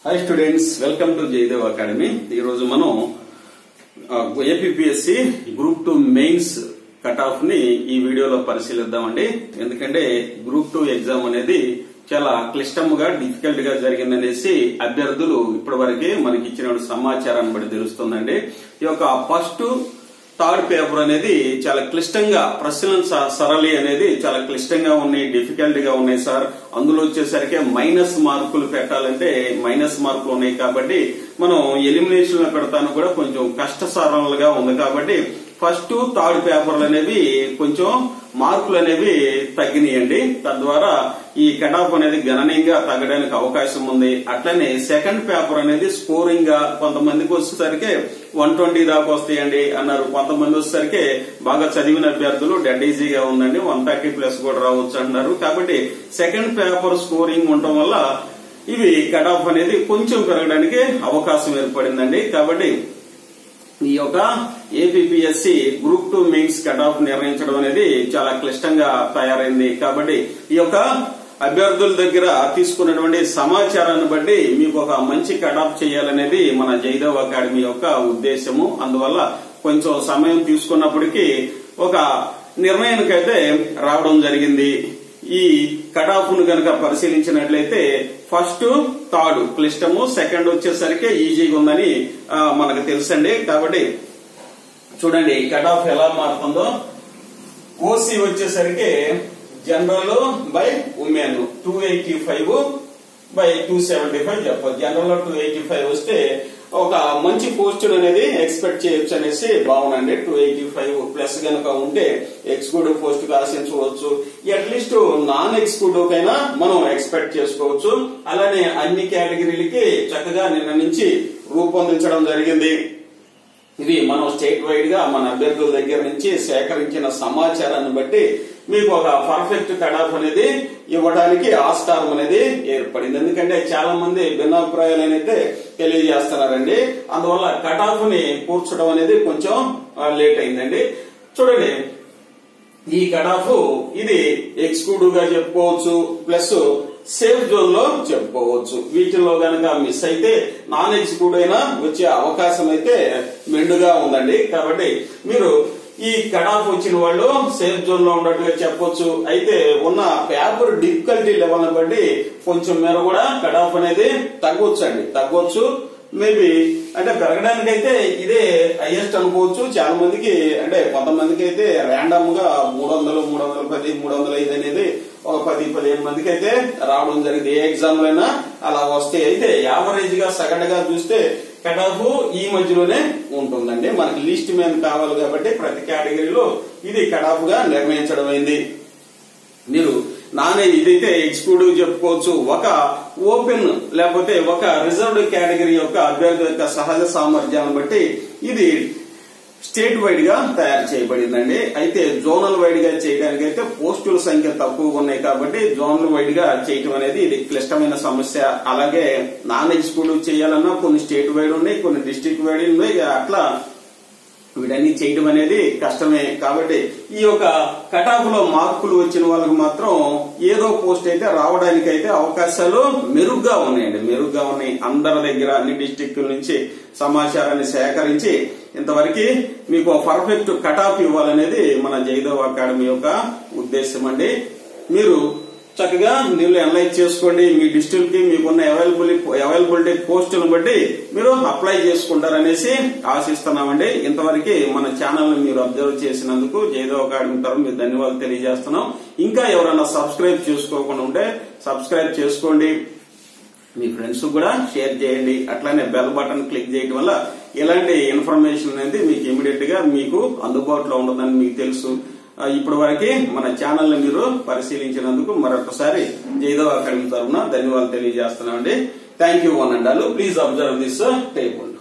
hi students welcome to Jayadev academy ఈ రోజు మనం APSC group two mains cut off ని ఈ వీడియోలో పరిశీలిద్దామండి ఎందుకంటే గ్రూప్ టూ ఎగ్జామ్ అనేది చాలా క్లిష్టముగా డిఫికల్ట్ గా జరిగిందనేసి అభ్యర్థులు ఇప్పటి వరకే మనకి ఇచ్చిన సమాచారాన్ని బట్టి తెలుస్తుందండి ఈ యొక్క ఫస్ట్ థర్డ్ పేపర్ అనేది చాలా క్లిష్టంగా ప్రశ్నల స- సరళి అనేది చాలా క్లిష్టంగా ఉన్నాయి డిఫికల్ట్ గా ఉన్నాయి సార్ అందులో వచ్చేసరికి మైనస్ మార్కులు పెట్టాలంటే మైనస్ మార్కులు ఉన్నాయి కాబట్టి మనం ఎలిమినేషన్ పెడతాను కూడా కొంచెం కష్టసారంగా ఉంది కాబట్టి ఫస్ట్ థర్డ్ పేపర్లు అనేవి కొంచెం మార్కులు అనేవి తగ్గినాయండి తద్వారా ఈ కట్ ఆఫ్ అనేది గణనీయంగా తగ్గడానికి అవకాశం ఉంది అట్లనే సెకండ్ పేపర్ అనేది స్కోరింగ్ గా కొంతమందికి వచ్చేసరికి వన్ ట్వంటీ దాకా వస్తాయండి అన్నారు కొంతమంది వచ్చేసరికి బాగా చదివిన అభ్యర్థులు డెడ్ ఈజీగా ఉందండి వన్ థర్టీ ప్లస్ కూడా రావచ్చు అన్నారు కాబట్టి సెకండ్ పేపర్ స్కోరింగ్ ఉండటం వల్ల ఇవి కట్ ఆఫ్ అనేది కొంచెం పెరగడానికి అవకాశం ఏర్పడిందండి కాబట్టి ఈ యొక్క APSC group two mains cut off నిర్ణయించడం అనేది చాలా క్లిష్టంగా తయారైంది కాబట్టి ఈ యొక్క అభ్యర్థుల దగ్గర తీసుకున్నటువంటి సమాచారాన్ని బట్టి మీకు ఒక మంచి కట్ ఆఫ్ చేయాలనేది మన జైదవ్ అకాడమీ యొక్క ఉద్దేశము అందువల్ల కొంచెం సమయం తీసుకున్నప్పటికీ ఒక నిర్ణయానికైతే రావడం జరిగింది ఈ కట్ ఆఫ్ ను గనక పరిశీలించినట్లయితే ఫస్ట్ థర్డ్ క్లిష్టము సెకండ్ వచ్చేసరికి ఈజీగా ఉందని ఆ, మనకు తెలుసండి కాబట్టి చూడండి కట్ ఆఫ్ ఎలా మారుతుందో ఓసీ వచ్చేసరికి general by women two eighty five by two seventy five చెప్పచ్చు జనరల్ లో టూ ఎయిటీ ఫైవ్ వస్తే ఒక మంచి పోస్ట్ అనేది ఎక్స్పెక్ట్ చేయొచ్చు అనేసి బాగుండండి టూ ఎయిటీ ఫైవ్ ప్లస్ కనుక ఉంటే ఎక్స్క్లూడివ్ పోస్ట్ ఆశించవచ్చు అట్లీస్ట్ నాన్ ఎక్స్క్లూడివ్ కైనా మనం ఎక్స్పెక్ట్ చేసుకోవచ్చు అలానే అన్ని కేటగిరీలకి చక్కగా నిన్న నుంచి రూపొందించడం జరిగింది ఇది మనం స్టేట్ వైడ్ గా మన అభ్యర్థుల దగ్గర నుంచి సేకరించిన సమాచారాన్ని బట్టి మీకు ఒక పర్ఫెక్ట్ కట్ ఆఫ్ అనేది ఇవ్వడానికి ఆస్కారం అనేది ఏర్పడింది ఎందుకంటే చాలా మంది భిన్నాభిప్రాయాలు అయితే తెలియజేస్తున్నారండి అందువల్ల కట్ ఆఫ్ ని కూర్చడం అనేది కొంచెం లేట్ అయిందండి చూడండి ఈ కట్ ఆఫ్ ఇది ఎక్స్క్లూడివ్ గా చెప్పుకోవచ్చు ప్లస్ సేఫ్ జోన్ లో చెప్పుకోవచ్చు వీటిల్లో గనక మిస్ అయితే నాన్ ఎగ్జిక్యూటివ్ అయినా వచ్చే అవకాశం అయితే మెండుగా ఉందండి కాబట్టి మీరు ఈ కట్ ఆఫ్ వచ్చిన వాళ్ళు సేఫ్ జోన్ లో ఉన్నట్టుగా చెప్పొచ్చు అయితే ఉన్న పేపర్ డిఫికల్టీ లెవెల్ బట్టి కొంచెం మేర కూడా కట్ ఆఫ్ అనేది తగ్గొచ్చు అండి తగ్గొచ్చు మేబీ అంటే పెరగడానికి అయితే ఇదే హైయెస్ట్ అనుకోవచ్చు చాలా మందికి అంటే కొంతమందికి అయితే ర్యాండమ్ గా మూడు వందలు మూడు వందల పది మూడు వందల ఐదు అనేది ఒక పది పదిహేను మందికి అయితే రావడం జరిగింది ఏ ఎగ్జామ్ లో అయినా అలా వస్తే అయితే యావరేజ్ గా సగటు గా చూస్తే కట్ ఆఫ్ ఈ మధ్యలోనే ఉంటుందండి మనకి లిస్ట్ మీద కావాలి కాబట్టి ప్రతి కేటగిరీలో ఇది కట్ ఆఫ్ గా నిర్ణయించడం అయింది మీరు నానే ఇదైతే ఎక్స్క్లూడివ్ చెప్పుకోవచ్చు ఒక ఓపెన్ లేకపోతే ఒక రిజర్వ్డ్ కేటగిరీ యొక్క అభ్యర్థి యొక్క సహజ సామర్థ్యాన్ని బట్టి ఇది స్టేట్ వైడ్ గా తయారు చేయబడిందండి అయితే జోనల్ వైడ్ గా చేయడానికి అయితే పోస్టుల సంఖ్య తక్కువగా ఉన్నాయి కాబట్టి జోనల్ వైడ్ గా చేయటం అనేది ఇది క్లిష్టమైన సమస్య అలాగే నాన్ ఎక్స్క్లూడివ్ చేయాలన్నా కొన్ని స్టేట్ వైడ్ ఉన్నాయి కొన్ని డిస్ట్రిక్ట్ వైడ్ ఉన్నాయి అట్లా వీటన్ని చేయడం అనేది కష్టమే కాబట్టి ఈ యొక్క కటాఫ్ లో మార్కులు వచ్చిన వాళ్ళకి మాత్రం ఏదో పోస్ట్ అయితే రావడానికి అయితే అవకాశాలు మెరుగ్గా ఉన్నాయండి మెరుగ్గా ఉన్నాయి అందరి దగ్గర అన్ని డిస్టిక్ల నుంచి సమాచారాన్ని సేకరించి ఇంతవరకు మీకు పర్ఫెక్ట్ కటాఫ్ ఇవ్వాలనేది మన జైదవ్ అకాడమీ యొక్క ఉద్దేశం అండి మీరు చక్కగా దీనిలో అనలైజ్ చేసుకోండి మీ డిస్ట్రిక్ట్ కి మీకున్న అవైలబిలిటీ అవైలబిలిటీ పోస్టులను బట్టి మీరు అప్లై చేసుకుంటారనేసి ఆశిస్తున్నామండి ఇంతవరకు మన ఛానల్ ని మీరు అబ్జర్వ్ చేసినందుకు జయదేవ్ అకాడమీ తరఫు మీరు ధన్యవాదాలు తెలియజేస్తున్నాం ఇంకా ఎవరైనా సబ్స్క్రైబ్ చేసుకోకుండా ఉంటే సబ్స్క్రైబ్ చేసుకోండి మీ ఫ్రెండ్స్ కూడా షేర్ చేయండి అట్లానే బెల్ బటన్ క్లిక్ చేయడం వల్ల ఇలాంటి ఇన్ఫర్మేషన్ అనేది మీకు ఇమీడియట్ గా మీకు అందుబాటులో ఉండదని మీకు తెలుసు ఆ, ఇప్పటి వరకే మన ఛానల్ ని మీరు పరిశీలించినందుకు మరొకసారి జైదవ్ అకాడమీ తరఫున ధన్యవాదాలు తెలియజేస్తున్నామండి thank you one and all please observe this table